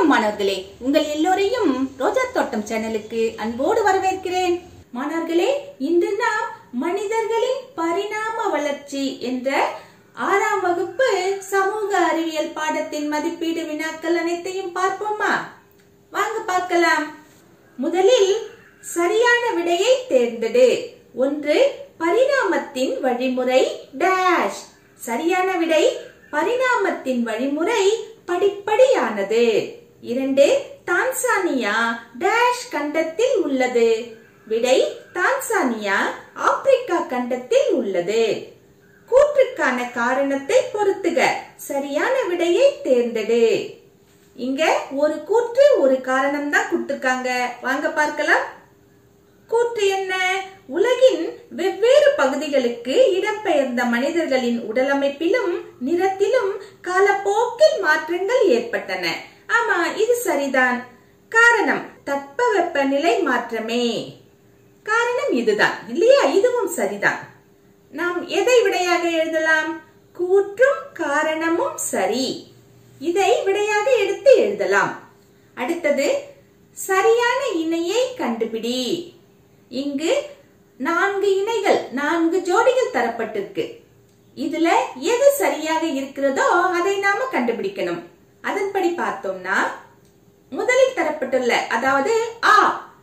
வணக்கம் மாணவர்களே உங்கள் எல்லோரையும் ரோஜா தோட்டம் சேனலுக்கு அன்போடு வரவேற்கிறேன் மாணவர்களே இன்று நாம் மனிதர்களின் பரிணாம வளர்ச்சி என்ற ஆறாம் வகுப்பு சமூக அறிவியல் பாடத்தின் மதிப்பீடு வினாக்கள் அனைத்தையும் பார்ப்போமா வாங்க பார்க்கலாம் முதலில் சரியான விடையை தேர்ந்தெடு ஒன்று பரிணாமத்தின் வழிமுறை டேஷ் சரியான விடை பரிணாமத்தின் வழிமுறை படிப்படியானது இரண்டு தான்சானியா டேஷ் கண்டத்தில் உள்ளது விடை தான்சானியா ஆப்பிரிக்கா கண்டத்தில் உள்ளது கூற்றுக்கான காரணத்தை பொருத்துக சரியான விடையை தேர்ந்தெடு இங்க ஒரு கூற்று ஒரு காரணம் தான் கொடுத்திருக்காங்க வாங்க பார்க்கலாம் கூற்று என்ன உலகின் வெவ்வேறு பகுதிகளுக்கு இடம்பெயர்ந்த மனிதர்களின் உடலமைப்பிலும் நிறத்திலும் காலப்போக்கில் மாற்றங்கள் ஏற்பட்டன ஆமா இது சரிதான் காரணம் தட்பவெப்பநிலை மாற்றமே காரணம் இதுதான் இல்லையா இதுவும் சரிதான் நாம் எதை விடையாக எழுதலாம் கூற்றும் காரணமும் சரி இதை விடையாக எடுத்து எழுதலாம் அடுத்தது சரியான இணையை கண்டுபிடி இங்கு நான்கு இணைகள் நான்கு ஜோடிகள் தரப்பட்டிருக்கு இதுல எது சரியாக இருக்கிறதோ அதை நாம கண்டுபிடிக்கணும் அதன்படி பார்த்தோம்னா முதலில் தரப்பட்டுள்ள அதாவது ஆ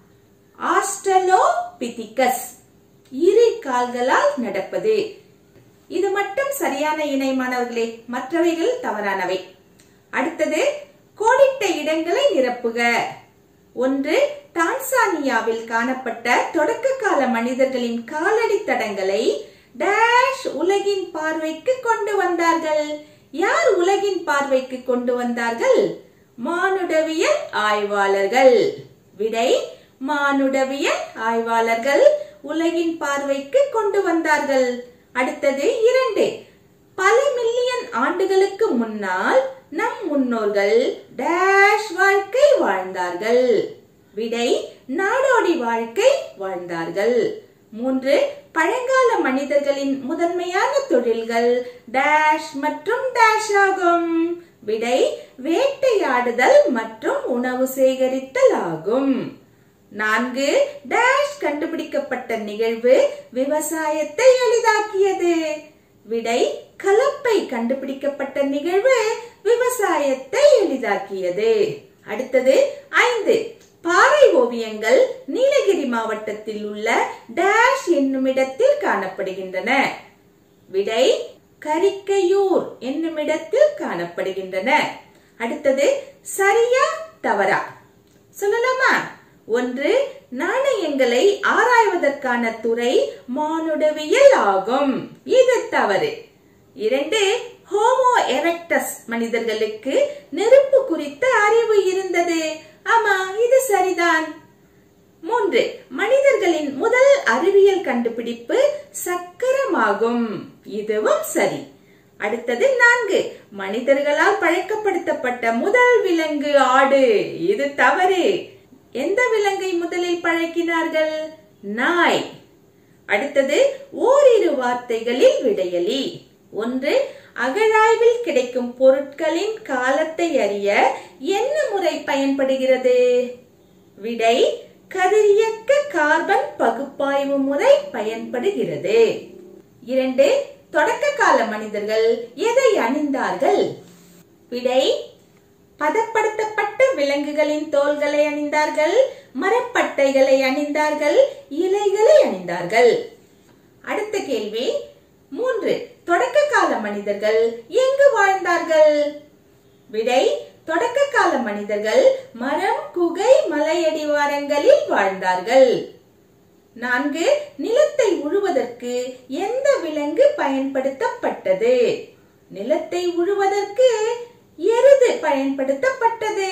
ஆஸ்ட்ரலோபிதிகஸ் இரு கால்களால் நடப்பது இது மட்டும் சரியான இணை மாணவர்களே மற்றவைகள் தவறானவை அடுத்தது கோடிட்ட இடங்களை நிரப்புக ஒன்று டான்சானியாவில் காணப்பட்ட தொடக்க கால மனிதர்களின் காலடி தடங்களை டேஷ் உலகின் பார்வைக்கு கொண்டு வந்தார்கள் யார் உலகின் பார்வைக்கு கொண்டு வந்தார்கள் மானுடவியல் ஆய்வாளர்கள் விடை மானுடவியல் ஆய்வாளர்கள் உலகின் பார்வைக்கு கொண்டு வந்தார்கள் அடுத்தது இரண்டு பல மில்லியன் ஆண்டுகளுக்கு முன்னால் நம் முன்னோர்கள் டேஷ் வாழ்க்கை வாழ்ந்தார்கள் விடை நாடோடி வாழ்க்கை வாழ்ந்தார்கள் மூன்று பழங்கால மனிதர்களின் முதன்மையான தொழில்கள் டேஷ் மற்றும் டேஷ் ஆகும் விடை வேட்டையாடுதல் மற்றும் உணவு சேகரித்தல் ஆகும் நான்கு டேஷ் கண்டுபிடிக்கப்பட்ட நிகழ்வு விவசாயத்தை எளிதாக்கியது விடை கலப்பை கண்டுபிடிக்கப்பட்ட நிகழ்வு விவசாயத்தை எளிதாக்கியது அடுத்தது ஐந்து பாறை ஓவியங்கள் நீலகிரி மாவட்டத்தில் உள்ள டேஷ் என்னுமிடத்தில் காணப்படுகின்றன விடை கரிக்கையூர் என்னுமிடத்தில் காணப்படுகின்றன அடுத்தது சரியா தவறா சொல்லலாமா ஒன்று நாணயங்களை ஆராய்வதற்கான துறை மானுடவியல் ஆகும் இது தவறு இரண்டு ஹோமோ எரெக்டஸ் மனிதர்களுக்கு நெருப்பு குறித்த அறிவு இருந்தது ஆமா இது சரிதான் மூன்று மனிதர்களின் முதல் அறிவியல் கண்டுபிடிப்பு சக்கரமாகும் இதுவும் சரி அடுத்தது நான்கு மனிதர்களால் பழக்கப்படுத்தப்பட்ட முதல் விலங்கு ஆடு இது தவறு எந்த விலங்கை முதலில் பழக்கினார்கள் நாய் அடுத்தது ஓரிரு வார்த்தைகளில் விடையலி ஒன்று அகழாய்வில் கிடைக்கும் பொருட்களின் காலத்தை அறிய என்ன முறை பயன்படுகிறது விடை கதிரியக்க கார்பன் பகுப்பாய்வு முறை பயன்படுகிறது இரண்டு தொடக்க கால மனிதர்கள் எதை அணிந்தார்கள் விடை பதப்படுத்தப்பட்ட விலங்குகளின் தோள்களை அணிந்தார்கள் மரப்பட்டைகளை அணிந்தார்கள் இலைகளை அணிந்தார்கள் அடுத்த கேள்வி மூன்று தொடக்க கால மனிதர்கள் எங்கு வாழ்ந்தார்கள் விடை தொடக்க கால மனிதர்கள் மரம் குகை மலையடிவாரங்களில் வாழ்ந்தார்கள் நான்கு நிலத்தை உழுவதற்கு எந்த விலங்கு பயன்படுத்தப்பட்டது நிலத்தை உழுவதற்கு எருது பயன்படுத்தப்பட்டது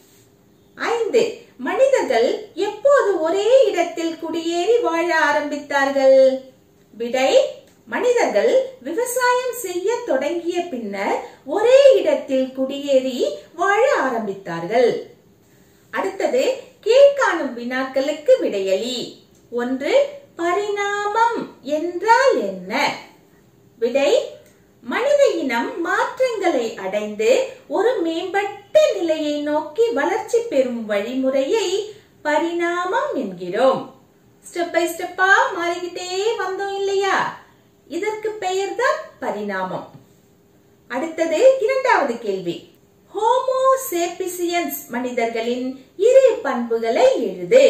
ஐந்து மனிதர்கள் எப்போது ஒரே இடத்தில் குடியேறி வாழ ஆரம்பித்தார்கள் விடை மனிதர்கள் விவசாயம் செய்ய தொடங்கிய பின்னர் ஒரே இடத்தில் குடியேறி வாழ ஆரம்பித்தார்கள் அடுத்தது கீழ்காணும் வினாக்களுக்கு விடையளி ஒன்று பரிணாமம் என்றால் என்ன விடை மனித இனம் மாற்றங்களை அடைந்து ஒரு மேம்பட்ட நிலையை நோக்கி வளர்ச்சி பெறும் வழிமுறையை பரிணாமம் என்கிறோம் ஸ்டெப் பை ஸ்டெப்பா மாறிக்கிட்டே வந்தோம் இல்லையா இதற்கு பெயர்தான் பரிணாமம் அடுத்தது இரண்டாவது கேள்வி ஹோமோ சேபிசியன்ஸ் மனிதர்களின் இரு பண்புகளை எழுது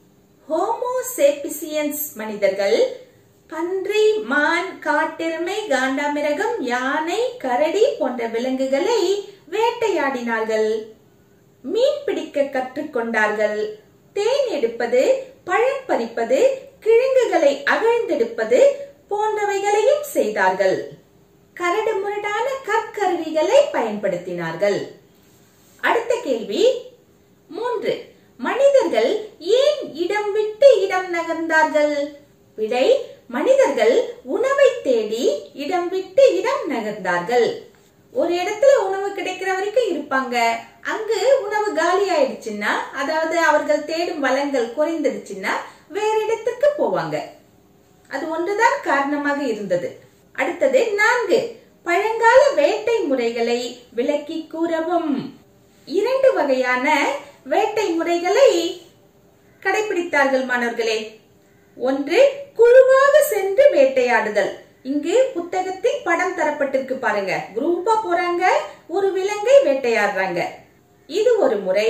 ஹோமோ சேபிசியன்ஸ் மனிதர்கள் பன்றி மான் காட்டெருமை காண்டாமிருகம் யானை கரடி போன்ற விலங்குகளை வேட்டையாடினார்கள் மீன் பிடிக்க கற்றுக்கொண்டார்கள் தேன் எடுப்பது பழம் பறிப்பது கிழங்குகளை அகழ்ந்தெடுப்பது போன்றவைகளையும் செய்தார்கள் கரடு முரடான கற்கருவிகளை பயன்படுத்தினார்கள் அடுத்த கேள்வி மூன்று மனிதர்கள் ஏன் இடம் விட்டு இடம் நகர்ந்தார்கள் விடை மனிதர்கள் உணவை தேடி இடம் விட்டு இடம் நகர்ந்தார்கள் ஒரு இடத்துல உணவு கிடைக்கிற வரைக்கும் இருப்பாங்க அங்கு உணவு காலி ஆயிடுச்சுன்னா அதாவது அவர்கள் தேடும் வளங்கள் குறைந்துடுச்சுன்னா வேற இடத்துக்கு போவாங்க அது ஒன்றுதான் காரணமாக இருந்தது அடுத்தது நான்கு பழங்கால வேட்டை முறைகளை விளக்கி கூறவும் இரண்டு வகையான வேட்டை முறைகளை கடைபிடித்தார்கள் மாணவர்களே ஒன்று குழுவாக சென்று வேட்டையாடுதல் இங்கு புத்தகத்தில் படம் தரப்பட்டிருக்கு பாருங்க குரூப்பா போறாங்க ஒரு விலங்கை வேட்டையாடுறாங்க இது ஒரு முறை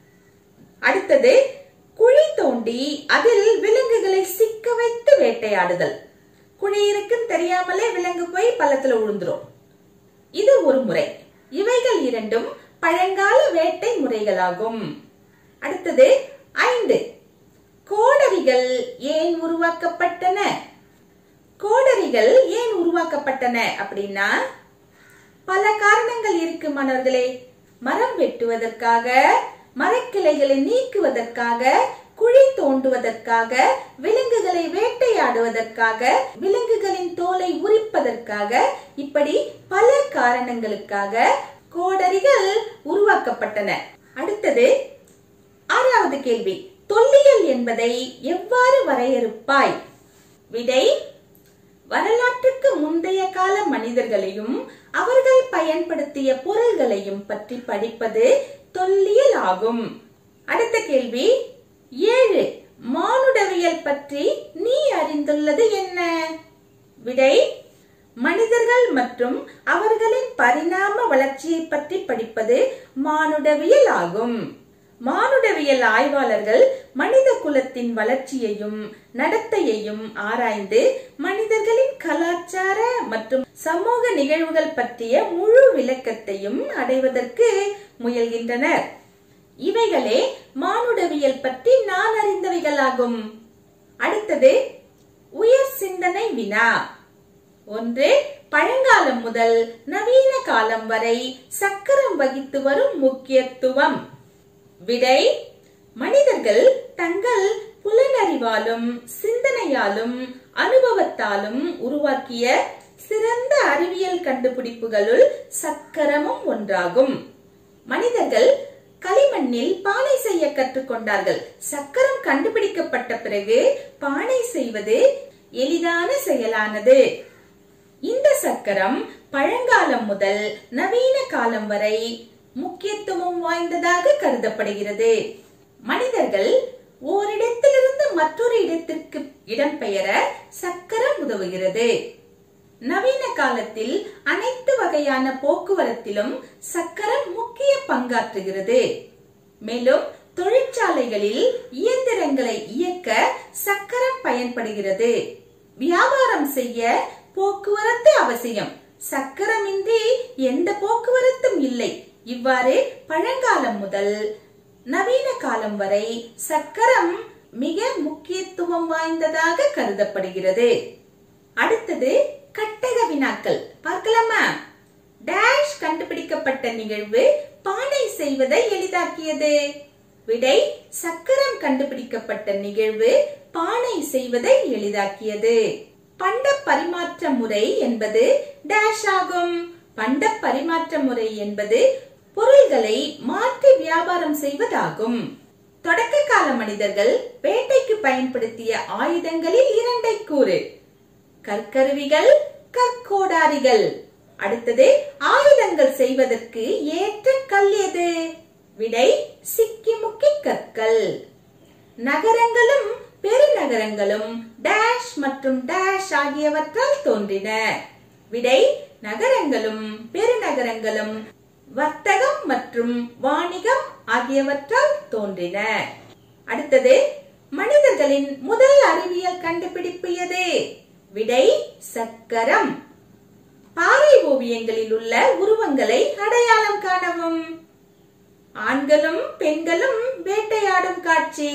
அடுத்தது குழி தோண்டி அதில் விலங்குகளை சிக்க வைத்து வேட்டையாடுதல் குழி இருக்குன்னு தெரியாமலே விலங்கு போய் பள்ளத்துல விழுந்துரும் இது ஒரு முறை இவைகள் இரண்டும் பழங்கால வேட்டை முறைகளாகும் அடுத்தது ஐந்து கோடரிகள் ஏன் உருவாக்கப்பட்டன கோடரிகள் ஏன் உருவாக்கப்பட்டன அப்படின்னா பல காரணங்கள் இருக்கு மாணவர்களே மரம் வெட்டுவதற்காக மரக்கிளைகளை நீக்குவதற்காக குழி தோண்டுவதற்காக விலங்குகளை வேட்டையாடுவதற்காக விலங்குகளின் தோலை உரிப்பதற்காக இப்படி பல காரணங்களுக்காக கோடரிகள் உருவாக்கப்பட்டன அடுத்தது ஆறாவது கேள்வி தொல்லியல் என்பதை எவ்வாறு வரையறுப்பாய் விடை வரலாற்றுக்கு முந்தைய கால மனிதர்களையும் அவர்கள் பயன்படுத்திய பொருள்களையும் பற்றி படிப்பது தொல்லியல் ஆகும் அடுத்த கேள்வி ஏழு மானுடவியல் பற்றி நீ அறிந்துள்ளது என்ன விடை மனிதர்கள் மற்றும் அவர்களின் பரிணாம வளர்ச்சியை பற்றி படிப்பது மானுடவியல் ஆகும் மானுடவியல் ஆய்வாளர்கள் மனித குலத்தின் வளர்ச்சியையும் நடத்தையையும் ஆராய்ந்து மனிதர்களின் கலாச்சார மற்றும் சமூக நிகழ்வுகள் பற்றிய முழு விளக்கத்தையும் அடைவதற்கு முயல்கின்றனர் இவைகளே மானுடவியல் பற்றி நான் அறிந்தவைகளாகும் அடுத்தது உயர் சிந்தனை வினா ஒன்று பழங்காலம் முதல் நவீன காலம் வரை சக்கரம் வகித்து வரும் முக்கியத்துவம் விடை மனிதர்கள் தங்கள் புலனறிவாலும் சிந்தனையாலும் அனுபவத்தாலும் உருவாக்கிய சிறந்த அறிவியல் கண்டுபிடிப்புகளுள் சக்கரமும் ஒன்றாகும் மனிதர்கள் களிமண்ணில் பானை செய்ய கற்றுக்கொண்டார்கள் சக்கரம் கண்டுபிடிக்கப்பட்ட பிறகு பானை செய்வது எளிதான செயலானது இந்த சக்கரம் பழங்காலம் முதல் நவீன காலம் வரை முக்கியத்துவம் வாய்ந்ததாக கருதப்படுகிறது மனிதர்கள் ஓரிடத்திலிருந்து மற்றொரு இடத்திற்கு இடம்பெயர சக்கரம் உதவுகிறது நவீன காலத்தில் அனைத்து வகையான போக்குவரத்திலும் சக்கரம் முக்கிய பங்காற்றுகிறது மேலும் தொழிற்சாலைகளில் இயந்திரங்களை இயக்க சக்கரம் பயன்படுகிறது வியாபாரம் செய்ய போக்குவரத்து அவசியம் சக்கரமின்றி எந்த போக்குவரத்தும் இல்லை இவ்வாறு பழங்காலம் முதல் நவீன காலம் வரை சக்கரம் மிக முக்கியத்துவம் வாய்ந்ததாக கருதப்படுகிறது அடுத்தது கட்டக வினாக்கள் பார்க்கலாமா டேஷ் கண்டுபிடிக்கப்பட்ட நிகழ்வு பானை செய்வதை எளிதாக்கியது விடை சக்கரம் கண்டுபிடிக்கப்பட்ட நிகழ்வு பானை செய்வதை எளிதாக்கியது பண்ட பரிமாற்ற முறை என்பது டேஷ் ஆகும் பண்ட பரிமாற்ற முறை என்பது பொருள்களை மாற்றி வியாபாரம் செய்வதாகும் தொடக்க கால மனிதர்கள் வேட்டைக்கு பயன்படுத்திய ஆயுதங்களில் இரண்டை கூறு கற்கருவிகள் கற்கோடாரிகள் அடுத்தது ஆயுதங்கள் செய்வதற்கு ஏற்ற கல் எது விடை சிக்கிமுக்கி கற்கள் நகரங்களும் பெருநகரங்களும் டேஷ் மற்றும் டேஷ் ஆகியவற்றால் தோன்றின விடை நகரங்களும் பெருநகரங்களும் வர்த்தகம் மற்றும் வாணிகம் ஆகியவற்றால் தோன்றின அடுத்தது மனிதர்களின் முதல் அறிவியல் கண்டுபிடிப்பு எது விடை சக்கரம் பாறை ஓவியங்களில் உள்ள உருவங்களை அடையாளம் காணவும் ஆண்களும் பெண்களும் வேட்டையாடும் காட்சி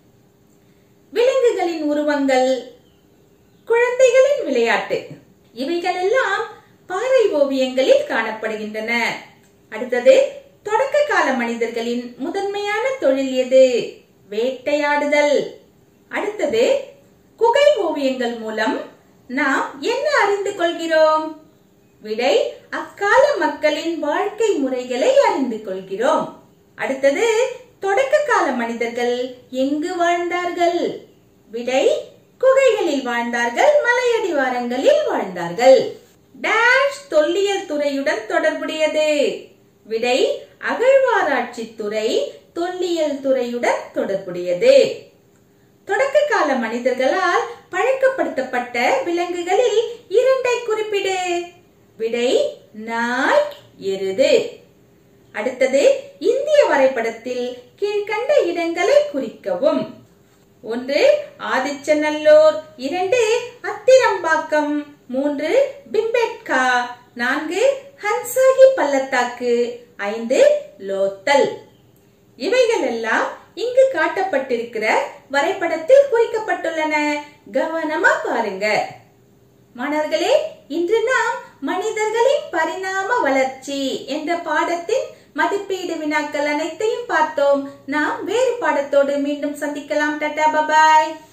விலங்குகளின் உருவங்கள் குழந்தைகளின் விளையாட்டு இவைகள் எல்லாம் பாறை ஓவியங்களில் காணப்படுகின்றன அடுத்தது தொடக்க கால மனிதர்களின் முதன்மையான தொழில் எது வேட்டையாடுதல் அடுத்தது குகை ஓவியங்கள் மூலம் நாம் என்ன அறிந்து கொள்கிறோம் விடை அக்கால மக்களின் வாழ்க்கை முறைகளை அறிந்து கொள்கிறோம் அடுத்தது தொடக்க கால மனிதர்கள் எங்கு வாழ்ந்தார்கள் விடை குகைகளில் வாழ்ந்தார்கள் மலையடிவாரங்களில் வாழ்ந்தார்கள் டேஷ் தொல்லியல் துறையுடன் தொடர்புடையது விடை அகழ்வாராய்ச்சி துறை தொல்லியல் துறையுடன் தொடர்புடையது தொடக்க கால மனிதர்களால் பழக்கப்படுத்தப்பட்ட விலங்குகளில் இரண்டை குறிப்பிடு விடை நாய் எருது அடுத்தது இந்திய வரைபடத்தில் கீழ்கண்ட இடங்களை குறிக்கவும் ஒன்று ஆதிச்சநல்லூர் இரண்டு அத்திரம்பாக்கம் மூன்று பிம்பெட்கா நான்கு ஹன்சாகி பள்ளத்தாக்கு ஐந்து லோத்தல் இவைகள் எல்லாம் இங்கு காட்டப்பட்டிருக்கிற வரைபடத்தில் குறிக்கப்பட்டுள்ளன கவனமா பாருங்க மாணவர்களே இன்று நாம் மனிதர்களின் பரிணாம வளர்ச்சி என்ற பாடத்தின் மதிப்பீடு வினாக்கள் அனைத்தையும் பார்த்தோம் நாம் வேறு பாடத்தோடு மீண்டும் சந்திக்கலாம் டாடா பபாய்